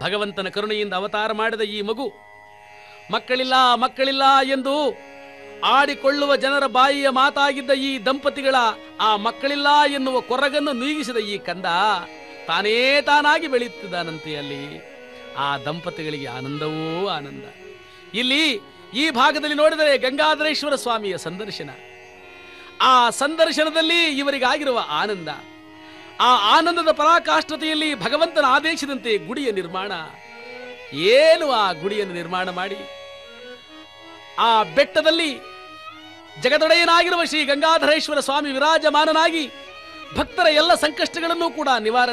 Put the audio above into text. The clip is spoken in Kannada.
ಭಗವಂತನ ಕರುಣೆಯಿಂದ ಅವತಾರ ಮಾಡಿದ ಈ ಮಗು ಮಕ್ಕಳಿಲ್ಲ ಮಕ್ಕಳಿಲ್ಲ ಎಂದು ಆಡಿಕೊಳ್ಳುವ ಜನರ ಬಾಯಿಯ ಮಾತಾಗಿದ್ದ ಈ ದಂಪತಿಗಳ ಆ ಮಕ್ಕಳಿಲ್ಲ ಎನ್ನುವ ಕೊರಗನ್ನು ನೀಗಿಸಿದ ಈ ಕಂದ ತಾನೇ ತಾನಾಗಿ ಬೆಳೆಯುತ್ತಿದ್ದಾನಂತೆ ಅಲ್ಲಿ ಆ ದಂಪತಿಗಳಿಗೆ ಆನಂದವೂ ಆನಂದ ಇಲ್ಲಿ ಈ ಭಾಗದಲ್ಲಿ ನೋಡಿದರೆ ಗಂಗಾಧರೇಶ್ವರ ಸ್ವಾಮಿಯ ಸಂದರ್ಶನ ಆ ಸಂದರ್ಶನದಲ್ಲಿ ಇವರಿಗಾಗಿರುವ ಆನಂದ ಆ ಆನಂದದ ಪರಾಕಾಷ್ಠತೆಯಲ್ಲಿ ಭಗವಂತನ ಆದೇಶದಂತೆ ಗುಡಿಯ ನಿರ್ಮಾಣ ಏನು ಆ ಗುಡಿಯನ್ನು ನಿರ್ಮಾಣ ಮಾಡಿ ಆ ಬೆಟ್ಟದಲ್ಲಿ ಜಗದೊಡೆಯನಾಗಿರುವ ಶ್ರೀ ಗಂಗಾಧರೇಶ್ವರ ಸ್ವಾಮಿ ವಿರಾಜಮಾನನಾಗಿ ಭಕ್ತರ ಎಲ್ಲ ಸಂಕಷ್ಟಗಳನ್ನು ಕೂಡ ನಿವಾರಣೆ